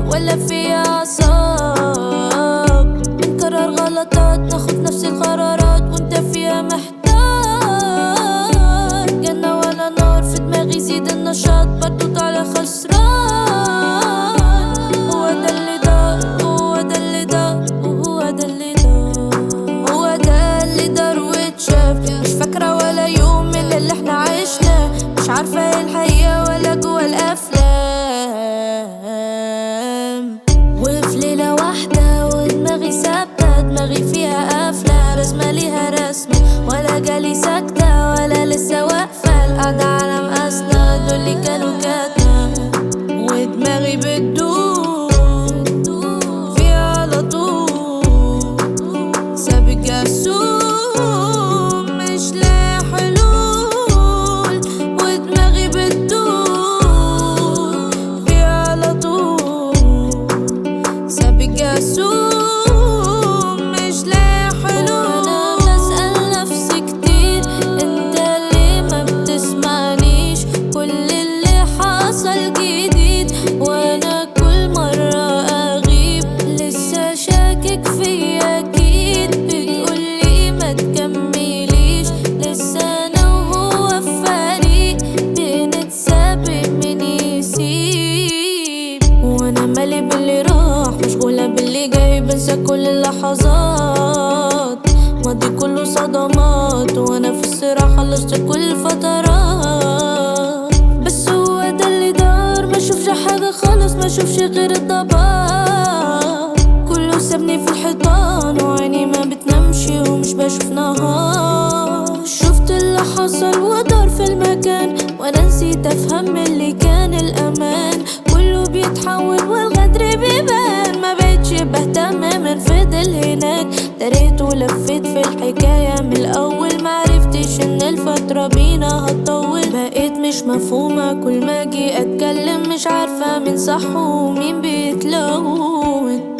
ولا في اعصاب بنكرر غلطات ناخد نفس القرارات وانت فيها محتار جنة ولا نار في دماغي زيد النشاط برضو طالع خسران هو ده اللي دار هو ده اللي دار وهو ده اللي دار هو ده اللي دار واتشاف مش فاكرة ولا يوم من اللي احنا عشناه مش عارفة ايه الحقيقة ولا جوا الأفلام وفي ليلة واحدة ودماغي ثابتة دماغي فيها قافلة رسمة ليها رسمة ولا جالي سكتة ولا لسه واقفة القعدة على مقاسنا دول اللي كانوا كاتنا ودماغي بتدور فيها على طول سابق جاسوم مش لاقي حلول ودماغي بتدور فيها على طول سابق جاسوم مش لاقي حلول انا بسأل نفسي كتير انت ليه ما بتسمعنيش كل اللي حصل جديد وانا كل مرة اغيب لسه شاكك فيا اكيد بتقولي ما تكمليش لسه انا وهو في فريق بنتسابق من يسيب وانا مالي باللي راح مشغولة باللي جاي بنسى كل اللحظات ماضي كله صدمات وانا في الصراع خلصت كل الفترات بس هو ده اللي دار ما اشوفش حاجة خالص ما اشوفش غير الضباب كله سابني في الحيطان وعيني ما بتنامش ومش بشوف نهار شفت اللي حصل ودار في المكان وانا نسيت افهم اللي كان الامان كله بيتحول والغدر بيبان ما بقتش بهتم من فضل هناك دريت ولفيت في الحكاية من الاول معرفتش ان الفترة بينا هتطول بقيت مش مفهومة كل ما اجي اتكلم مش عارفة مين صح ومين بيتلون